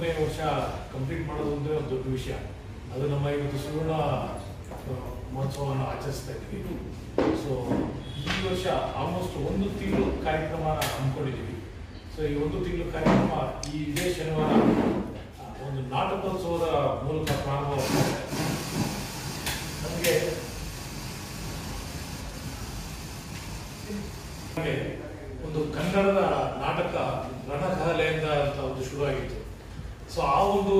ಇಪ್ಪತ್ತೊಂದನೇ ವರ್ಷ ಕಂಪ್ಲೀಟ್ ಮಾಡೋದು ಅಂದ್ರೆ ಒಂದು ದೊಡ್ಡ ವಿಷಯ ಅದು ನಮ್ಮ ಇವತ್ತು ಸುವರ್ಣ ಆ, ಮಹೋತ್ಸವವನ್ನು ಆಚರಿಸ್ತಾ ಇದ್ದೀವಿ ಸೊ ಈ ವರ್ಷ ಆಲ್ಮೋಸ್ಟ್ ಒಂದು ತಿಂಗಳು ಕಾರ್ಯಕ್ರಮ ಹಮ್ಮಿಕೊಂಡಿದ್ದೀವಿ ಸೊ ಈ ಒಂದು ತಿಂಗಳು ಕಾರ್ಯಕ್ರಮ ಈ ಇದೇ ಶನಿವಾರ ಆ, ಒಂದು ನಾಟಕೋತ್ಸವದ ಮೂಲಕ ಪ್ರಾರಂಭವಾಗ್ತದೆ ನಮಗೆ ಹಾಗೆ ಒಂದು ಕನ್ನಡದ ನಾಟಕ ರಣಕಹಲೆಯಿಂದ ಅಂತ ಒಂದು ಶುರುವಾಗಿತ್ತು ಸೊ ಆ ಒಂದು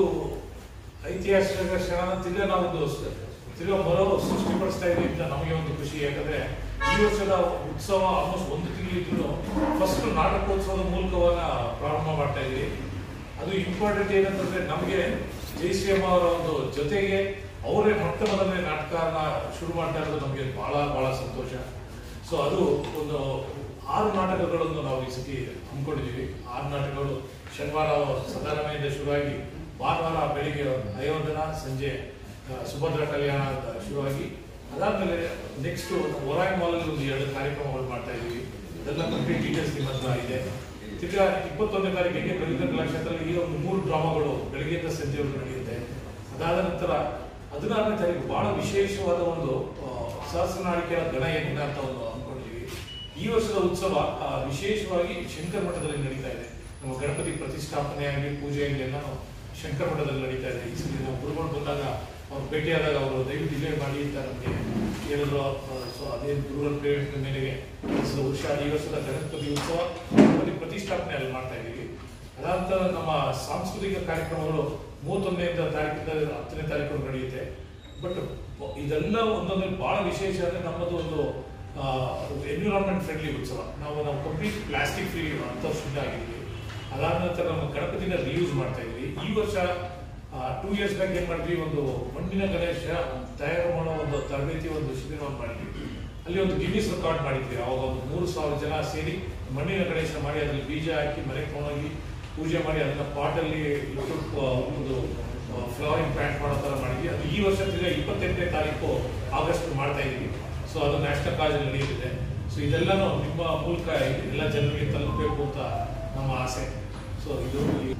ಐತಿಹಾಸಿಕ ಕ್ಷಣ ತಿರ್ಗಾ ನಾವೊಂದು ಸ- ತಿರ್ಗಾ ಮರೋ ಸೃಷ್ಟಿಪಡಿಸ್ತಾ ಇದ್ದೀವಿ ಅಂತ ನಮಗೆ ಒಂದು ಖುಷಿ ಯಾಕಂದ್ರೆ ಈ ವರ್ಷದ ಉತ್ಸವ ಆಲ್ಮೋಸ್ಟ್ ಒಂದು ತಿಂಗಳಿದ್ರು ಫಸ್ಟ್ ನಾಟಕೋತ್ಸವದ ಮೂಲಕವನ್ನ ಪ್ರಾರಂಭ ಮಾಡ್ತಾ ಇದ್ದೀವಿ ಅದು ಇಂಪಾರ್ಟೆಂಟ್ ಏನಂತಂದ್ರೆ ನಮಗೆ ಜಯಶ್ರೀಯಮ್ಮ ಅವರ ಒಂದು ಜೊತೆಗೆ ಅವರೇ ಮೊಟ್ಟ ಮೊದಲನೇ ನಾಟಕನ ಶುರು ಮಾಡ್ತಾ ಇರೋದು ನಮಗೆ ಬಹಳ ಬಹಳ ಸಂತೋಷ ಸೊ ಅದು ಒಂದು ಆರು ನಾಟಕಗಳನ್ನು ನಾವು ಈ ಸತಿ ಹಮ್ಮಿಕೊಂಡಿದ್ದೀವಿ ಆರು ನಾಟಕಗಳು ಶನಿವಾರ ಸದಾರಾಮೆಯಿಂದ ಶುರುವಾಗಿ ಭಾನುವಾರ ಬೆಳಿಗ್ಗೆ ಅಯೋಧನ ಸಂಜೆ ಆ, ಸುಭದ್ರ ಕಲ್ಯಾಣ ಅಂತ ಶುರುವಾಗಿ ಅದಾದ್ಮೇಲೆ ನೆಕ್ಸ್ಟ್ ಒರಾಯ್ ಮಾಲಲ್ಲಿ ಒಂದು ಎರಡು ಕಾರ್ಯಕ್ರಮಗಳು ಮಾಡ್ತಾ ಇದ್ದೀವಿ ಅದೆಲ್ಲ ಕಂಪ್ಲೀಟ್ ಡೀಟೇಲ್ಸ್ ನಿಮ್ಮ ಹತ್ರ ಇದೆ ತಿರ್ಗಾ ಇಪ್ಪತ್ತೊಂದನೇ ತಾರೀಕಿಗೆ ಬೆಳಗ್ಗೆ ಕಲಾಕ್ಷೇತ್ರದಲ್ಲಿ ಈ ಒಂದು ಮೂರು ಡ್ರಾಮಾಗಳು ಬೆಳಗ್ಗೆಯಿಂದ ಸಂಜೆವರೆಗೂ ನಡೆಯುತ್ತೆ ಅದಾದ ನಂತರ ಹದಿನಾರನೇ ತಾರೀಕು ಬಹಳ ವಿಶೇಷವಾದ ಒಂದು ಆ, ಸಹಸ್ರನಾಳಿಕೆಯ ಗಣಯಜ್ಞ ಅಂತ ಒಂದು ಅಂದ್ಕೊಂಡಿದ್ದೀವಿ ಈ ವರ್ಷದ ಉತ್ಸವ ಆ, ವಿಶೇಷವಾಗಿ ಶಂಕರ ಮಠದಲ್ಲಿ ನಡೀತಾ ಇದೆ ನಮ್ಮ ಗಣಪತಿ ಪ್ರತಿಷ್ಠಾಪನೆ ಆಗಲಿ ಪೂಜೆ ಆಗಲಿ ಎಲ್ಲ ಶಂಕರ ಮಠದಲ್ಲಿ ನಡೀತಾ ಇದೆ ಈ ಸಲ ನಾವು ಗುರುಗಳು ಬಂದಾಗ ಅವ್ರು ಭೇಟಿಯಾದಾಗ ಅವರು ದಯವಿಟ್ಟು ಇಲ್ಲೇ ಮಾಡಿ ಅಂತ ನಮಗೆ ಹೇಳಿದ್ರು ಸೊ ಅದೇ ಗುರುಗಳ ಪ್ರೇರಣೆ ಮೇರೆಗೆ ಈ ಸಲ ವರ್ಷ ಈ ವರ್ಷದ ಗಣಪತಿ ಉತ್ಸವ ಗಣಪತಿ ಪ್ರತಿಷ್ಠಾಪನೆ ಅಲ್ಲಿ ಮಾಡ್ತಾ ಇದ್ದೀವಿ ಅದಾದ ನಂತರ ನಮ್ಮ ಸಾಂಸ್ಕೃತಿಕ ಕಾರ್ಯಕ್ರಮಗಳು ಮೂವತ್ತೊಂದನೇ ತಾರೀಕಿಂದ ಹತ್ತನೇ ತಾರೀಕು ನಡೆಯುತ್ತೆ ಬಟ್ ಇದೆಲ್ಲ ಒಂದೊಂದು ಬಹಳ ವಿಶೇಷ ಅಂದ್ರೆ ನಮ್ಮದು ಒಂದು ಎನ್ವಿರಾನ್ಮೆಂಟ್ ಫ್ರೆಂಡ್ಲಿ ಉತ್ಸವ ನಾವು ನಾವು ಕಂಪ್ಲೀಟ್ ಪ್ಲಾಸ್ಟಿಕ್ ಫ್ರೀ ಅಂತ ಶುದ್ಧ ಆಗಿದ್ದೀವಿ ಅದಾದ ನಂತರ ನಮ್ಮ ಗಣಪತಿನ ರಿಯೂಸ್ ಮಾಡ್ತಾ ಇದ್ವಿ ಈ ವರ್ಷ ಟೂ ಇಯರ್ಸ್ ಬ್ಯಾಕ್ ಏನ್ ಮಾಡಿದ್ವಿ ಒಂದು ಮಣ್ಣಿನ ಗಣೇಶ ತಯಾರು ಮಾಡೋ ಒಂದು ತರಬೇತಿ ಒಂದು ಶಿಬಿರವನ್ನು ಮಾಡಿದ್ವಿ ಅಲ್ಲಿ ಒಂದು ಗಿನ್ನಿಸ್ ರೆಕಾರ್ಡ್ ಮಾಡಿದ್ವಿ ಅವಾಗ ಒಂದು ಮೂರು ಸಾವಿರ ಜನ ಸೇರಿ ಮಣ್ಣಿನ ಗಣೇಶ ಮಾಡಿ ಅದ್ರಲ್ಲಿ ಬೀಜ ಹಾಕಿ ಮನೆಗೆ ತಗೊಂಡೋಗಿ ಪೂಜೆ ಮಾಡಿ ಅದನ್ನ ಪಾಟಲ್ಲಿ ಇಟ್ಟು ಆ, ಒಂದು ಫ್ಲವರಿಂಗ್ ಪ್ಲಾಂಟ್ ಮಾಡೋ ಥರ ಮಾಡಿದ್ವಿ ಅದು ಈ ವರ್ಷ ತಿರ್ಗಾ ಇಪ್ಪತ್ತೆಂಟನೇ ತಾರೀಕು ಆಗಸ್ಟ್ ಮಾಡ್ತಾ ಇದ್ದೀವಿ ಸೊ ಅದು ನ್ಯಾಷನಲ್ ಕಾಲೇಜಲ್ಲಿ ನಡೆಯುತ್ತಿದೆ ಸೊ ಇದೆಲ್ಲನೂ ನಿಮ್ಮ ಮೂಲಕ ಎಲ್ಲ ಜನರಿಗೆ ತಲುಪಬೇಕು ಅಂತ ನಮ್ಮ ಆಸೆ ಸೊ ಇದು ಈ-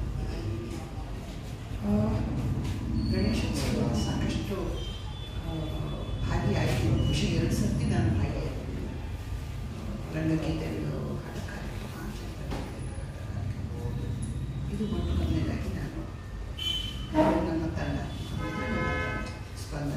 ಆ, ಗಣೇಶೋತ್ಸವ ಸಾಕಷ್ಟು ಆ, ಭಾಗಿಯಾಗಿ ಖುಷಿ ಎರಡು ಸರ್ತಿ ನಾನು ಭಾಗಿಯಾಗಿ ರಂಗಗೀತೆಗಳು ಹಾಡು ಕಾರ್ಯಕ್ರಮ ಅಂತ ಇದು ಮೊಟ್ಟ ಮೊದಲನೇದಾಗಿ ನಾನು ನಾನು ನನ್ನ ತಂಡ ಅಂದರೆ ನನ್ನ ತಂಡ ಸ್ಪಂದನ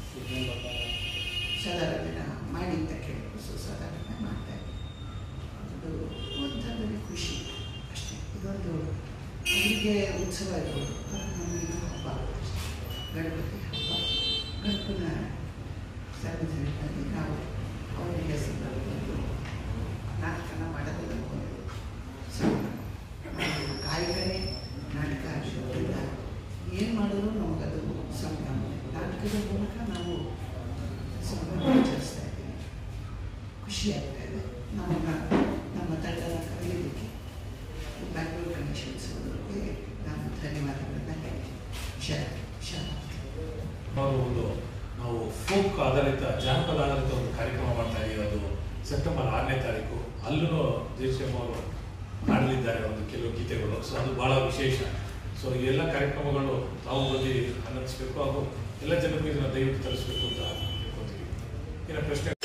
ಸಾಧಾರಣ ಮಾಡಿ ಅಂತ ಕೇಳಿದ್ರು ಸೊ ಸಾಧಾರಣ ಮಾಡ್ತಾ ಇದ್ದೆ ಅದು ಒಂಥರದಲ್ಲಿ ಖುಷಿ ಅಷ್ಟೇ ಇದೊಂದು ಅವರಿಗೆ ಉತ್ಸವ ಇರ್ಬೋದು ಅದು ನಮಗಿದು ಹಬ್ಬ ಅಷ್ಟೇ. ಗಣಪತಿ ಹಬ್ಬ ಗಣಪನ ಸಾರ್ವಜನಿಕರಲ್ಲಿ ನಾವು ಅವರಿಗೆ ಸಂದರ್ಭದಲ್ಲಿ ನಾಟಕನ ಮಾಡೋದಿಲ್ಲ ಒಂದು ಸೊ ನಾವು ಕಾಯಕನೇ ನಾಟಕ ಆಗಿರೋದ್ರಿಂದ ಏನು ಮಾಡಿದ್ರು ನಮಗದು ಸಂಭ್ರಮ ನಾಟಕದ ಮೂಲಕ ನಾವು ಸಂಭ್ರಮ ಆಚರಿಸ್ತಾ ಇದ್ದೀವಿ ಖುಷಿ ಆಗ್ತಾ ಇದೆ ನಮ್ಮನ್ನ ನಮ್ಮ ತಂಡದ ಕರೆಯೋದಕ್ಕೆ ಬ್ಯಾಂಗ್ಳೂರು ಗಣೇಶೋತ್ಸವದಕ್ಕೆ ನಾನು ಧನ್ಯವಾದಗಳನ್ನ ಹೇಳ್ತೀನಿ ಶರ ಶರ ನಾವು ಒಂದು ನಾವು ಫೋಕ್ ಆಧಾರಿತ ಜಾನಪದ ಆಧಾರಿತ ಒಂದು ಕಾರ್ಯಕ್ರಮ ಮಾಡ್ತಾ ಇದ್ದೀವಿ ಅದು ಸೆಪ್ಟೆಂಬರ್ ಆರನೇ ತಾರೀಕು ಅಲ್ಲೂ ಜಯಶ್ರೀಮ್ ಅವರು ಹಾಡಲಿದ್ದಾರೆ ಒಂದು ಕೆಲವು ಗೀತೆಗಳು ಸೊ ಅದು ಬಹಳ ವಿಶೇಷ ಸೊ ಈ ಎಲ್ಲ ಕಾರ್ಯಕ್ರಮಗಳು ತಾವು ಬಂದು ಆನಂದಿಸಬೇಕು ಹಾಗೂ ಎಲ್ಲ ಜನರಿಗೂ ಇದನ್ನು ದಯವಿಟ್ಟು ತರಿಸಬೇಕು ಅಂತ ಹೇಳ್ಕೊತೀವಿ ಇನ್ನು ಪ್ರಶ್ನೆ